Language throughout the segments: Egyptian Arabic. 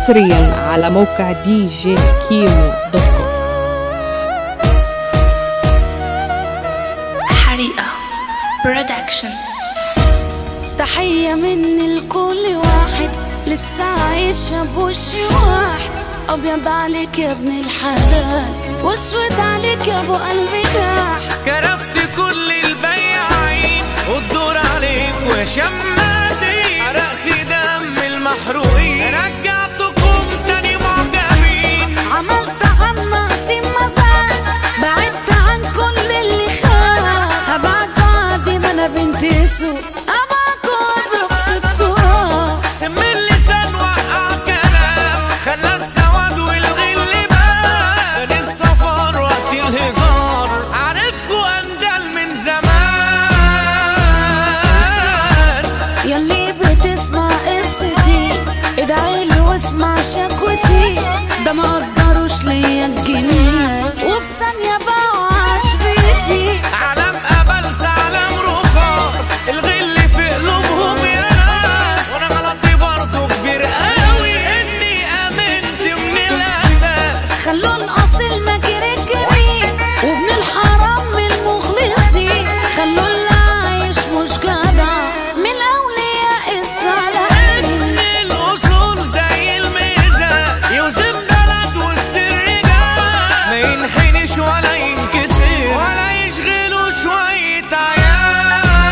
حصريا على موقع دي جي كيمو دوت كوم حريقة برودكشن تحية مني لكل واحد لسه عايشة بوشي واحد أبيض عليك يا ابن الحلال واسود عليك يا أبو قلبي جاح كرفت كل البياعين والدور عليك وشماتي حرقت دم المحروقين رجعتكم تاني معجبين عملت عن ناقصي مزاج بعدت عن كل اللي خان هبعد عادي ما أنا بنت سوق أبعكم برخص التراب سم اللسان وقع كلام خلى السواد والغل بان كان السفر وقت الهزار عرفكوا اندل من زمان يلي بتسمع قصتي ادعي لي واسمع شكوتي ده ما قدروش ليا الجميل وفي ثانية باعوا عشرتي علم قبلس علم رخاص الغل في قلوبهم يا ناس وانا غلطي برضه كبير قوي اني امنت من الاساس خلوا الاصيل نكر الجميل وابن الحرام من المخلصين خلوا اللي عايش مش جدع من اولياء الصالحين ان الاصول زي الميزان يوزن بلد وسط الرجال ما ينحنش ولا ينكسر ولا يشغلوا شويه عيال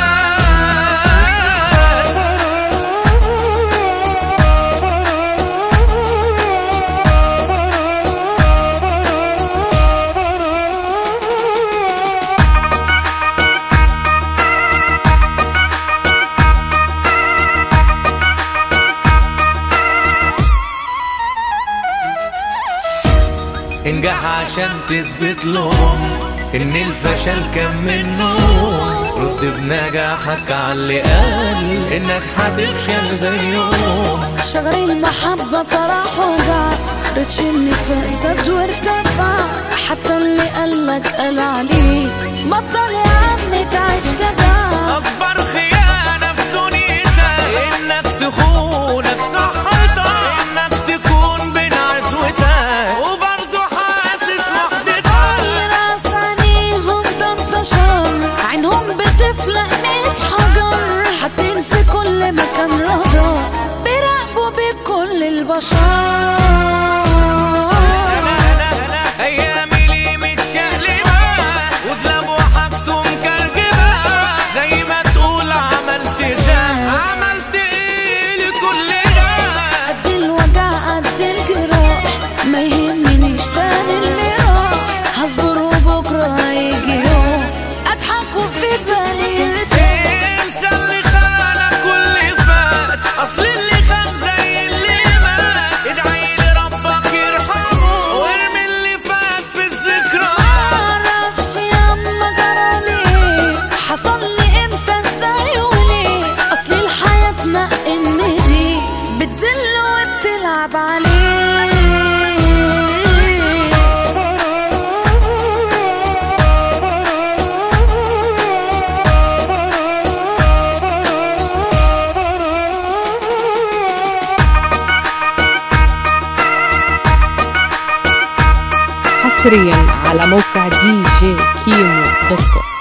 انجح عشان تثبت لهم ان الفشل كان منهم رد بنجاحك على اللي قال انك هتفشل زيهم شجر المحبة طرح وجع رتشني فزت وارتفع حتى اللي قالك قال عليك بطل يا عم تعيش جدع اكبر خيانه في دنيتك انك تخونك صحتك انك تكون بين عزوتك وبرضه حاسس وحدتك راس عينيهم ده انتشر عينهم بتفلق ميت حجر حاطين في كل مكان رادار بيراقبوا بكل البشر ايامي ليه متشقلبه ودلاب وحاجته مكركبه زي ما تقول عملت ذنب عملت ايه لكل ده قد الوجع قد الجراح ما يهمنيش تاني اللي راح هصبر وبكره هيجي يوم اضحك وفي بالي يرتاح انسى اللي خانك واللي فات اصل اللي خان زي اللي مات ادعي لربك يرحمه وارمي اللي فات في الذكرى معرفش ياما جرالي حصل لي امتى ازاي وليه اصل الحياة ان دي بتذل وبتلعب عليه حصريا على موقع دي جي كيمو دوت كوم